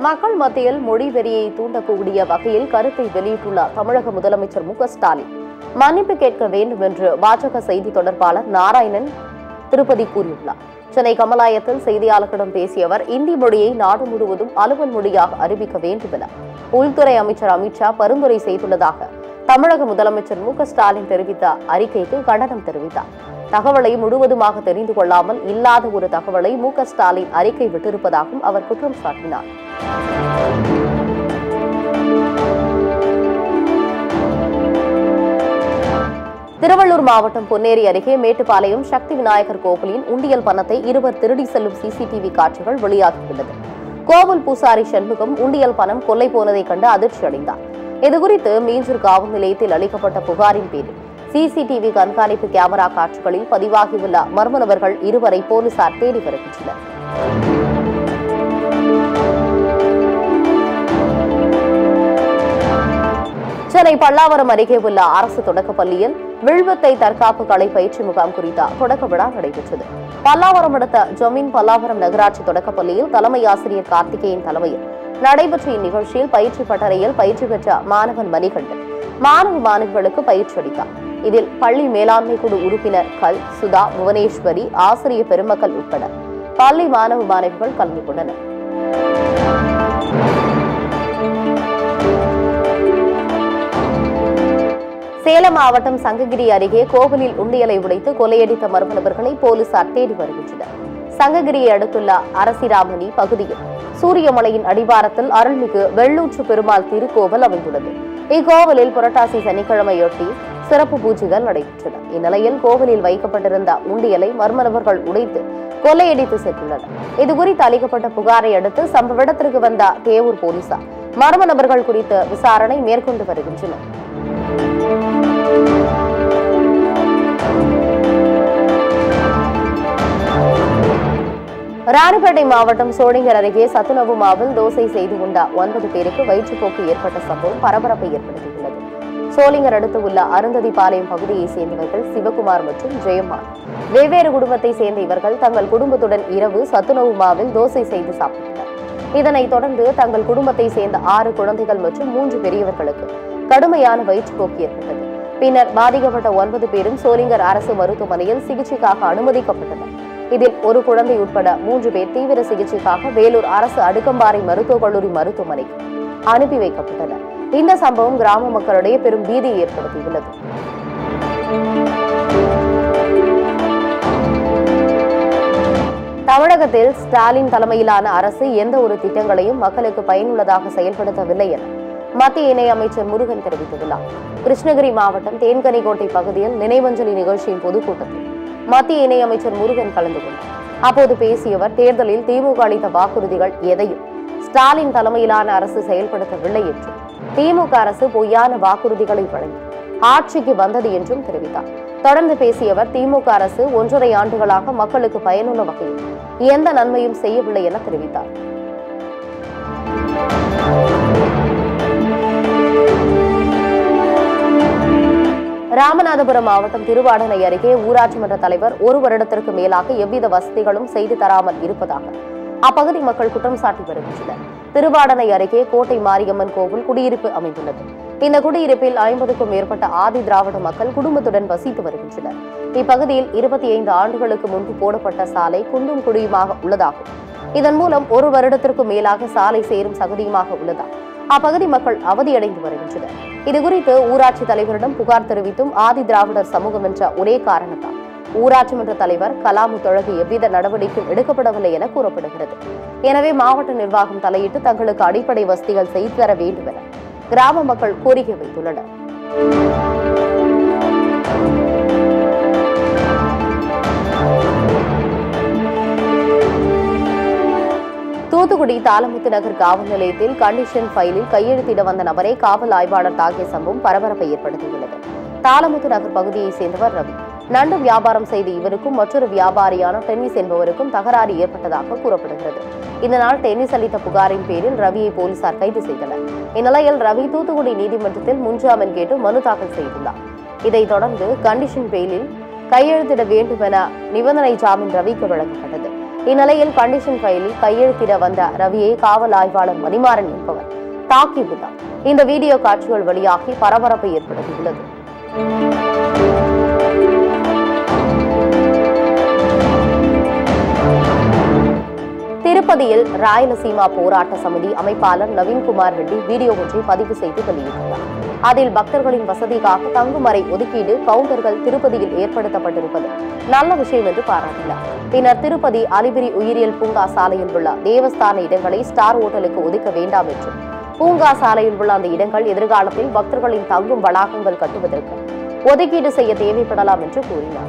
மக்கள் மத்தியில் மொழி வெறியை தூண்டக்கூடிய வகையில் கருத்தை வெளியிட்டுள்ள தமிழக முதலமைச்சர் மு க ஸ்டாலின் மன்னிப்பு கேட்க வேண்டும் என்று பாஜக செய்தி தொடர்பாளர் நாராயணன் திருப்பதி கூறியுள்ளார் சென்னை கமலாயத்தில் செய்தியாளர்களிடம் பேசிய அவர் இந்தி மொழியை நாடு முழுவதும் அலுவல் மொழியாக அறிவிக்க வேண்டும் என உள்துறை அமைச்சர் அமித்ஷா பரிந்துரை செய்துள்ளதாக தமிழக முதலமைச்சர் மு க ஸ்டாலின் தெரிவித்த அறிக்கைக்கு கண்டனம் தெரிவித்தார் தகவலை முழுவதுமாக தெரிந்து கொள்ளாமல் இல்லாத ஒரு தகவலை மு க ஸ்டாலின் அறிக்கை விட்டிருப்பதாகவும் அவர் குற்றம் சாட்டினார் திருவள்ளூர் மாவட்டம் பொன்னேரி அருகே மேட்டுப்பாளையம் சக்தி விநாயகர் கோவிலின் உண்டியல் பணத்தை இருவர் திருடி செல்லும் சிசிடிவி காட்சிகள் வெளியாகியுள்ளது கோவில் பூசாரி சண்முகம் உண்டியல் பணம் கொள்ளை போனதை கண்டு அதிர்ச்சி அடைந்தார் இதுகுறித்து மீஞ்சூர் காவல் நிலையத்தில் அளிக்கப்பட்ட புகாரின் பேரில் சிசிடிவி கண்காணிப்பு கேமரா காட்சிகளில் பதிவாகியுள்ள மர்ம நபர்கள் இருவரை போலீசார் தேடி வருகின்றனர் சென்னை பல்லாவரம் அருகே உள்ள அரசு தொடக்கப் பள்ளியில் வில்வத்தை தற்காப்பு கலை பயிற்சி முகாம் குறித்த தொடக்க விழா நடைபெற்றது பல்லாவரம் அடுத்த ஜமீன் பல்லாவரம் நகராட்சி தொடக்கப் பள்ளியில் தலைமை ஆசிரியர் கார்த்திகேயன் தலைமையில் நடைபெற்ற இந்நிகழ்ச்சியில் பயிற்சி பட்டறையில் பயிற்சி பெற்ற மாணவன் மணிகண்டன் மாணவ மாணவிகளுக்கு பயிற்சி அளித்தார் இதில் பள்ளி மேலாண்மை குழு உறுப்பினர் கல் சுதா புவனேஸ்வரி ஆசிரிய பெருமக்கள் உட்பட பள்ளி மாணவ மாணவிகள் கலந்து கொண்டனர் சேலம் மாவட்டம் சங்ககிரி அருகே கோவிலில் உண்டியலை உடைத்து கொலையடித்த மர்ம நபர்களை போலீசார் தேடி வருகின்றனர் சங்ககிரியை அடுத்துள்ள அரசிராமணி பகுதியில் சூரியமலையின் அடிவாரத்தில் அருள்மிகு வெள்ளூற்று பெருமாள் திருக்கோவில் அமைந்துள்ளது இக்கோவிலில் புரட்டாசி சனிக்கிழமையொட்டி சிறப்பு பூஜைகள் நடைபெற்றன இந்நிலையில் கோவிலில் வைக்கப்பட்டிருந்த உண்டியலை மர்ம நபர்கள் உடைத்து கொள்ளையடித்து சென்றுள்ளனர் இதுகுறித்து அளிக்கப்பட்ட புகாரை அடுத்து சம்பவ இடத்திற்கு வந்த தேவூர் போலீசார் மர்ம நபர்கள் குறித்து விசாரணை மேற்கொண்டு வருகின்றனர் ராணிப்பேட்டை மாவட்டம் சோழிங்கர் அருகே சத்துணவு மாவில் தோசை செய்து கொண்ட ஒன்பது பேருக்கு வயிற்றுப்போக்கு ஏற்பட்ட சம்பவம் பரபரப்பை ஏற்படுத்தியுள்ளது சோளிங்கர் அடுத்து உள்ள அருந்ததிபாளையம் பகுதியைச் சேர்ந்தவர்கள் சிவகுமார் மற்றும் ஜெயம்மாள் வெவ்வேறு குடும்பத்தை சேர்ந்த இவர்கள் தங்கள் குடும்பத்துடன் இரவு சத்துணவு மாவில் தோசை செய்து சாப்பிட்டனர் இதனைத் தொடர்ந்து தங்கள் குடும்பத்தை சேர்ந்த ஆறு குழந்தைகள் மற்றும் மூன்று பெரியவர்களுக்கு கடுமையான வயிற்றுப்போக்கு ஏற்பட்டது பின்னர் பாதிக்கப்பட்ட ஒன்பது பேரும் சோளிங்கர் அரசு மருத்துவமனையில் சிகிச்சைக்காக அனுமதிக்கப்பட்டனர் இதில் ஒரு குழந்தை உட்பட மூன்று பேர் தீவிர சிகிச்சைக்காக வேலூர் அரசு அடுக்கம்பாறை மருத்துவக் கல்லூரி மருத்துவமனைக்கு அனுப்பி வைக்கப்பட்டனர் இந்த சம்பவம் கிராம மக்களிடையே பெரும் பீதியை ஏற்படுத்தியுள்ளது தமிழகத்தில் ஸ்டாலின் தலைமையிலான அரசு எந்த ஒரு திட்டங்களையும் மக்களுக்கு பயனுள்ளதாக செயல்படுத்தவில்லை என மத்திய இணையமைச்சர் முருகன் தெரிவித்துள்ளார் கிருஷ்ணகிரி மாவட்டம் தேன்கனிக்கோட்டை பகுதியில் நினைவஞ்சலி நிகழ்ச்சியின் பொதுக்கூட்டத்தில் மத்திய இணையமைச்சர் முருகன் கலந்து கொண்டார் அப்போது பேசியவர் தேர்தலில் திமுக அளித்த வாக்குறுதிகள் எதையும் ஸ்டாலின் தலைமையிலான அரசு செயல்படுத்தவில்லை என்றும் திமுக அரசு பொய்யான வாக்குறுதிகளை வழங்கி ஆட்சிக்கு வந்தது என்றும் தெரிவித்தார் தொடர்ந்து பேசியவர் திமுக அரசு ஒன்றரை ஆண்டுகளாக மக்களுக்கு பயனுள்ள வகையில் எந்த நன்மையும் செய்யவில்லை என தெரிவித்தார் ராமநாதபுரம் மாவட்டம் திருவாடனை அருகே ஊராட்சி மன்ற தலைவர் ஒரு வருடத்திற்கு மேலாக எவ்வித வசதிகளும் செய்து தராமல் இருப்பதாக அப்பகுதி மக்கள் குற்றம் சாட்டி வருகின்றனர் திருவாடனை அருகே கோட்டை மாரியம்மன் கோவில் குடியிருப்பு அமைந்துள்ளது இந்த குடியிருப்பில் ஐம்பதுக்கும் மேற்பட்ட ஆதி திராவிட மக்கள் குடும்பத்துடன் வசித்து வருகின்றனர் இப்பகுதியில் இருபத்தி ஐந்து ஆண்டுகளுக்கு முன்பு போடப்பட்ட சாலை குண்டும் குழியுமாக உள்ளதாகும் இதன் மூலம் ஒரு வருடத்திற்கும் மேலாக சாலை சேரும் சகதியுமாக உள்ளதால் அப்பகுதி மக்கள் அவதியடைந்து வருகின்றனர் இதுகுறித்து ஊராட்சி தலைவரிடம் புகார் தெரிவித்தும் ஆதி திராவிடர் சமூகம் என்ற ஒரே காரணத்தால் ஊராட்சி மன்ற தலைவர் கலாமுத்தழகு எவ்வித நடவடிக்கையும் எடுக்கப்படவில்லை என கூறப்படுகிறது எனவே மாவட்ட நிர்வாகம் தலையிட்டு தங்களுக்கு அடிப்படை வசதிகள் செய்து தர வேண்டும் என கிராம மக்கள் கோரிக்கை வைத்துள்ளனர் தூத்துக்குடி தாளமுத்து நகர் காவல் நிலையத்தில் கண்டிஷன் ஃபைலில் கையெழுத்திட வந்த நபரை காவல் ஆய்வாளர் தாக்கிய சம்பவம் பரபரப்பை ஏற்படுத்தியுள்ளது தாளமுத்து நகர் பகுதியைச் சேர்ந்தவர் ரவி நண்டு வியாபாரம் செய்த இவருக்கும் மற்றொரு வியாபாரியான டென்னிஸ் என்பவருக்கும் தகராறு ஏற்பட்டதாக கூறப்படுகிறது இதனால் டென்னிஸ் அளித்த புகாரின் பேரில் ரவியை போலீசார் கைது செய்தனர் இந்நிலையில் ரவி தூத்துக்குடி நீதிமன்றத்தில் முன்ஜாமீன் கேட்டு மனு தாக்கல் செய்துள்ளார் இதைத் தொடர்ந்து கண்டிஷன் பெயிலில் கையெழுத்திட வேண்டும் என நிபந்தனை ஜாமீன் ரவிக்கு வழங்கப்பட்டது இந்நிலையில் கண்டிஷன் ஃபைலில் கையெழுத்திட வந்த ரவியை காவல் ஆய்வாளர் மணிமாறன் என்பவர் தாக்கியுள்ளார் இந்த வீடியோ காட்சிகள் வெளியாகி பரபரப்பை ஏற்படுத்தியுள்ளது திருப்பதியில் ராயலசீமா போராட்ட சமிதி அமைப்பாளர் நவீன்குமார் ரெட்டி வீடியோ ஒன்றை பதிவு செய்து வெளியிட்டுள்ளார் அதில் பக்தர்களின் வசதிக்காக தங்குமறை ஒதுக்கீடு கவுண்டர்கள் திருப்பதியில் ஏற்படுத்தப்பட்டிருப்பது நல்ல விஷயம் என்று பாராட்டினார் பின்னர் திருப்பதி அலிபிரி உயிரியல் பூங்கா சாலையில் உள்ள தேவஸ்தான இடங்களை ஸ்டார் ஹோட்டலுக்கு ஒதுக்க வேண்டாம் என்றும் பூங்கா சாலையில் உள்ள அந்த இடங்கள் எதிர்காலத்தில் பக்தர்களின் தங்கும் வளாகங்கள் கட்டுவதற்கு ஒதுக்கீடு செய்ய தேவைப்படலாம் என்று கூறினார்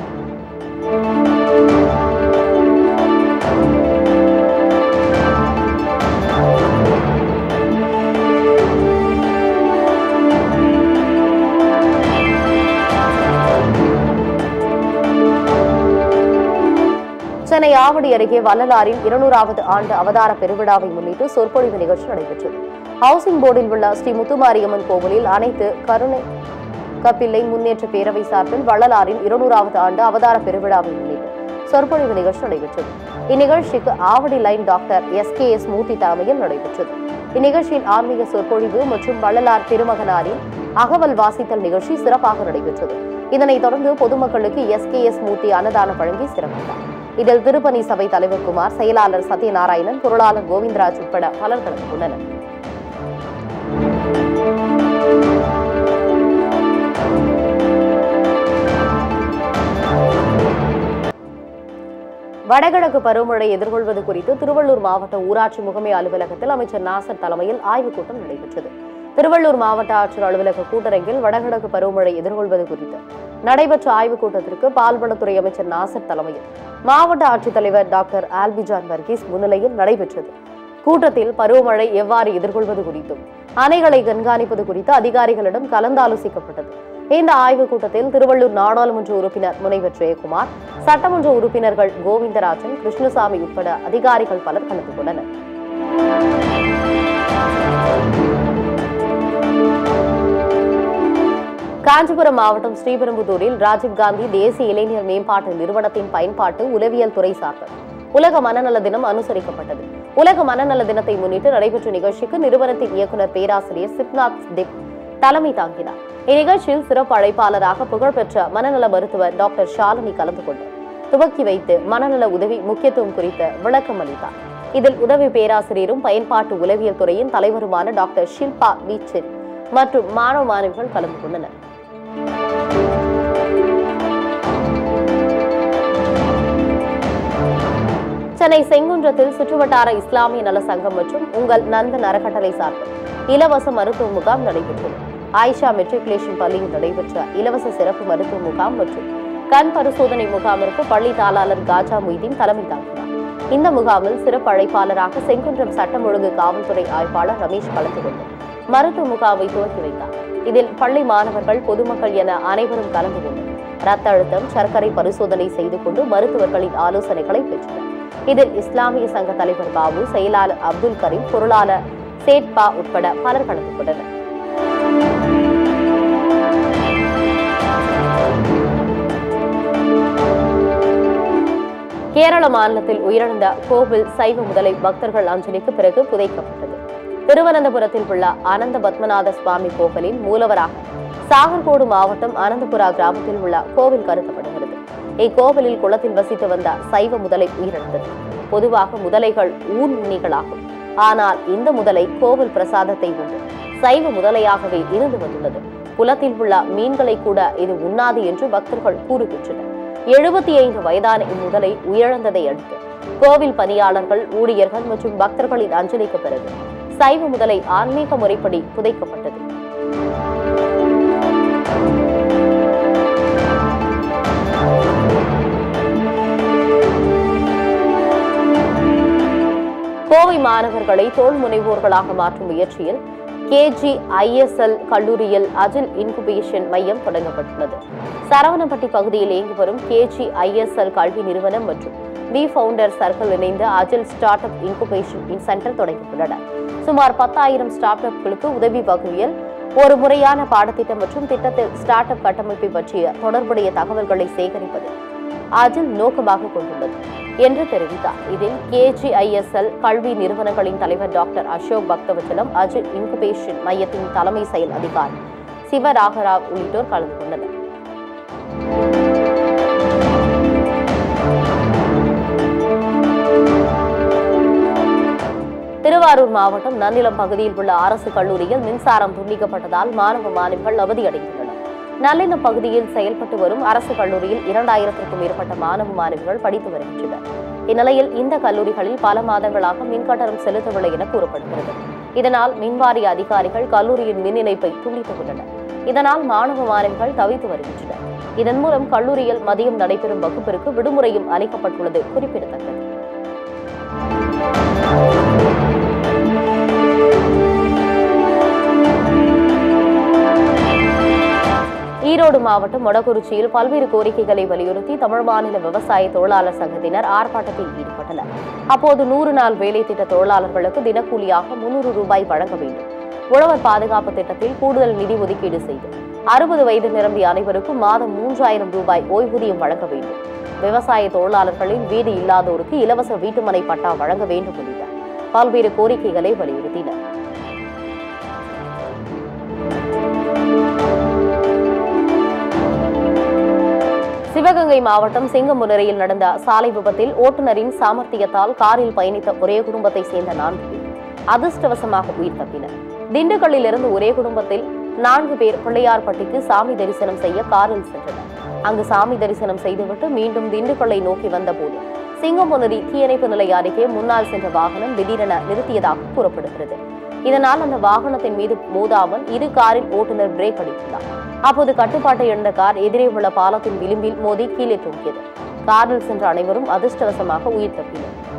சென்னை ஆவடி அருகே வள்ளலாரின் இருநூறாவது ஆண்டு அவதார பெருவிழாவை முன்னிட்டு சொற்பொழிவு நிகழ்ச்சி நடைபெற்றது ஹவுசிங் போர்டில் உள்ள ஸ்ரீ முத்துமாரியம்மன் கோவிலில் அனைத்து கருணை கப்பிள்ளை முன்னேற்ற பேரவை சார்பில் வள்ளலாரின் இருநூறாவது ஆண்டு அவதார பெருவிழாவை முன்னிட்டு சொற்பொழிவு நிகழ்ச்சி நடைபெற்றது இந்நிகழ்ச்சிக்கு Avadi line doctor S K S Murthy தலைமையில் நடைபெற்றது இந்நிகழ்ச்சியில் ஆன்மீக சொற்பொழிவு மற்றும் வள்ளலார் திருமகனாரின் அகவல் வாசித்தல் நிகழ்ச்சி சிறப்பாக நடைபெற்றது இதனைத் தொடர்ந்து பொதுமக்களுக்கு எஸ் கே எஸ் மூர்த்தி அன்னதானம் வழங்கி சிறப்பித்தார் இதில் திருப்பணி சபை தலைவர் குமார் செயலாளர் சத்யநாராயணன் பொருளாளர் கோவிந்தராஜ் உட்பட பலர் கலந்து கொண்டனர் வடகிழக்கு பருவமழை எதிர்கொள்வது குறித்து திருவள்ளூர் மாவட்ட ஊராட்சி முகமை அலுவலகத்தில் அமைச்சர் நாசர் தலைமையில் ஆய்வுக் கூட்டம் நடைபெற்றது திருவள்ளூர் மாவட்ட ஆட்சியர் அலுவலக கூட்டரங்கில் வடகிழக்கு பருவமழை எதிர்கொள்வது குறித்து நடைபெற்ற ஆய்வுக் கூட்டத்திற்கு பால்வளத்துறை அமைச்சர் நாசர் தலைமையில் மாவட்ட ஆட்சித்தலைவர் டாக்டர் ஆல்பிஜான் வர்கீஸ் முன்னிலையில் நடைபெற்றது கூட்டத்தில் பருவமழை எவ்வாறு எதிர்கொள்வது குறித்தும் அணைகளை கண்காணிப்பது குறித்து அதிகாரிகளிடம் கலந்தாலோசிக்கப்பட்டது இந்த ஆய்வுக் கூட்டத்தில் திருவள்ளூர் நாடாளுமன்ற உறுப்பினர் முனைவர் ஜெயக்குமார் சட்டமன்ற உறுப்பினர்கள் கோவிந்தராஜன் கிருஷ்ணசாமி உட்பட அதிகாரிகள் பலர் கலந்து கொண்டனர் காஞ்சிபுரம் மாவட்டம் ஸ்ரீபெரும்புதூரில் ராஜீவ்காந்தி தேசிய இளைஞர் மேம்பாட்டு நிறுவனத்தின் பயன்பாட்டு உளவியல் துறை சார்பில் உலக மனநல தினம் அனுசரிக்கப்பட்டது உலக மனநல தினத்தை முன்னிட்டு நடைபெற்ற நிகழ்ச்சிக்கு நிறுவனத்தின் இயக்குநர் பேராசிரியர் சிப்நாத் திப் தலைமை தாங்கினார் இந்நிகழ்ச்சியில் சிறப்பு அழைப்பாளராக புகழ்பெற்ற மனநல மருத்துவர் டாக்டர் ஷாலினி கலந்து கொண்டு துவக்கி வைத்து மனநல உதவி முக்கியத்துவம் குறித்து விளக்கம் அளித்தார் இதில் உதவி பேராசிரியரும் பயன்பாட்டு உளவியல் துறையின் தலைவருமான டாக்டர் ஷில்பா வீச்சின் மற்றும் மாணவ மாணவிகள் கலந்து கொண்டனர் சென்னை செங்குன்றத்தில் சுற்றுவட்டார இஸ்லாமிய நல சங்கம் மற்றும் உங்கள் நந்தன் அறக்கட்டளை சார்பில் இலவச மருத்துவ முகாம் நடைபெற்றது ஆயிஷா மெட்ரிகுலேஷன் பள்ளியில் நடைபெற்ற இலவச சிறப்பு மருத்துவ முகாம் மற்றும் கண் பரிசோதனை முகாமிற்கு பள்ளி தாளாளர் காஜா மொய்தீன் தலைமை தாங்கினார் இந்த முகாமில் சிறப்பு அழைப்பாளராக செங்குன்றம் சட்டம் ஒழுங்கு காவல்துறை ஆய்வாளர் ரமேஷ் கலந்து கொண்டு மருத்துவ முகாமை துவக்கி வைத்தார் இதில் பள்ளி மாணவர்கள் பொதுமக்கள் என அனைவரும் கலந்து கொண்டு ரத்த அழுத்தம் சர்க்கரை பரிசோதனை செய்து கொண்டு மருத்துவர்களின் ஆலோசனைகளை பெற்றனர் இதில் இஸ்லாமிய சங்க தலைவர் பாபு செயலாளர் அப்துல் கரீம் பொருளாளர் சேட்பா உட்பட பலர் கலந்து கொண்டனர் கேரள மாநிலத்தில் உயிரிழந்த கோவில் சைவ முதலை பக்தர்கள் அஞ்சலிக்கு பிறகு புதைக்கப்பட்டது திருவனந்தபுரத்தில் உள்ள அனந்த பத்மநாத சுவாமி கோவிலின் மூலவராக சாகர்கோடு மாவட்டம் அனந்தபுரா கிராமத்தில் உள்ள கோவில் கருதப்படுகிறது இக்கோவிலில் குளத்தில் வசித்து வந்த சைவ முதலை உயிரிழந்தது பொதுவாக முதலைகள் ஊன் உண்ணிகளாகும் ஆனால் இந்த முதலை கோவில் பிரசாதத்தை உண்டு சைவ முதலையாகவே இருந்து வந்துள்ளது குளத்தில் உள்ள மீன்களை கூட இது உண்ணாது என்று பக்தர்கள் கூறுகின்றனர் எழுபத்தி ஐந்து வயதான இம்முதலை உயிரிழந்ததை அடுத்து கோவில் பணியாளர்கள் ஊழியர்கள் மற்றும் பக்தர்களின் அஞ்சலிக்கு பிறகு சைவ முதலை ஆன்மீக முறைப்படி புதைக்கப்பட்டது கோவை மாணவர்களை தொழில் முனைவோர்களாக மாற்றும் முயற்சியில் கேஜி ஐஎஸ்எல் கல்லூரியில் அஜில் இன்குபேஷன் மையம் தொடங்கப்பட்டுள்ளது சரவணப்பட்டி பகுதியில் இயங்கி வரும் கேஜி ஐஎஸ்எல் கல்வி நிறுவனம் மற்றும் வி ஃபவுண்டர் சர்க்கிள் இணைந்து agile startup incubation centre தொடங்கியுள்ளன சுமார் பத்தாயிரம் ஸ்டார்ட் அப்களுக்கு உதவி வகையில் ஒரு முறையான பாடத்திட்டம் மற்றும் திட்டத்தில் ஸ்டார்ட் அப் கட்டமைப்பை பற்றிய தொடர்புடைய தகவல்களை சேகரிப்பது அஜில் நோக்கமாக கொண்டுள்ளது என்று தெரிவித்தார் இதில் கேஜிஐஎஸ்எல் கல்வி நிறுவனங்களின் தலைவர் doctor Ashok Bakthavachalam agile incubation மையத்தின் தலைமை செயல் அதிகாரி சிவராகராவ் உள்ளிட்டோர் கலந்து கொண்டனர் திருவாரூர் மாவட்டம் நன்னிலம் பகுதியில் உள்ள அரசு கல்லூரியில் மின்சாரம் துண்டிக்கப்பட்டதால் மாணவ மாணவிகள் அவதியடைந்துள்ளனர் நல்லினம் பகுதியில் செயல்பட்டு வரும் அரசு கல்லூரியில் இரண்டாயிரத்திற்கும் மேற்பட்ட மாணவ மாணவிகள் படித்து வருகின்றனர் இந்நிலையில் இந்த கல்லூரிகளில் பல மாதங்களாக மின்கட்டணம் செலுத்தவில்லை என கூறப்படுகிறது இதனால் மின்வாரிய அதிகாரிகள் கல்லூரியின் மின் இணைப்பை துண்டித்துள்ளனர் இதனால் மாணவ மாணவிகள் தவித்து வருகின்றனர் இதன் மூலம் கல்லூரியில் மதியம் நடைபெறும் வகுப்பிற்கு விடுமுறையும் அளிக்கப்பட்டுள்ளது குறிப்பிடத்தக்கது ஈரோடு மாவட்டம் மொடக்குறிச்சியில் பல்வேறு கோரிக்கைகளை வலியுறுத்தி தமிழ் மாநில விவசாய தொழிலாளர் சங்கத்தினர் ஆர்ப்பாட்டத்தில் ஈடுபட்டனர் அப்போது நூறு நாள் வேலை திட்ட தொழிலாளர்களுக்கு தினக்கூலியாக முன்னூறு ரூபாய் வழங்க வேண்டும் உழவர் பாதுகாப்பு திட்டத்தில் கூடுதல் நிதி ஒதுக்கீடு செய்து அறுபது வயது நிரம்பிய அனைவருக்கும் மாதம் மூன்றாயிரம் ரூபாய் ஓய்வூதியம் வழங்க வேண்டும் விவசாய தொழிலாளர்களின் வீடு இல்லாதோருக்கு இலவச வீட்டுமனை பட்டா வழங்க வேண்டும் உள்ளிட்ட பல்வேறு கோரிக்கைகளை வலியுறுத்தினர் சிவகங்கை மாவட்டம் சிங்கமுனரையில் நடந்த சாலை விபத்தில் ஓட்டுநரின் சாமர்த்தியத்தால் காரில் பயணித்த ஒரே குடும்பத்தை சேர்ந்த நான்கு பேர் அதிர்ஷ்டவசமாக உயிர் தப்பினர் திண்டுக்கல்லிலிருந்து ஒரே குடும்பத்தில் நான்கு பேர் பிள்ளையார்பட்டிக்கு சாமி தரிசனம் செய்ய காரில் சென்றனர் அங்கு சாமி தரிசனம் செய்துவிட்டு மீண்டும் திண்டுக்கல்லை நோக்கி வந்தபோது சிங்கமுனரி தீயணைப்பு நிலைய அருகே முன்னால் சென்ற வாகனம் திடீரென நிறுத்தியதாக கூறப்படுகிறது இதனால் அந்த வாகனத்தின் மீது மோதாமல் இரு காரின் ஓட்டுநர் பிரேக் அடித்துள்ளார் அப்போது கட்டுப்பாட்டை இழந்த கார் எதிரே உள்ள பாலத்தின் விளிம்பில் மோதி கீழே தூக்கியது காரில் சென்ற அனைவரும் அதிர்ஷ்டவசமாக உயிர் தப்பினர்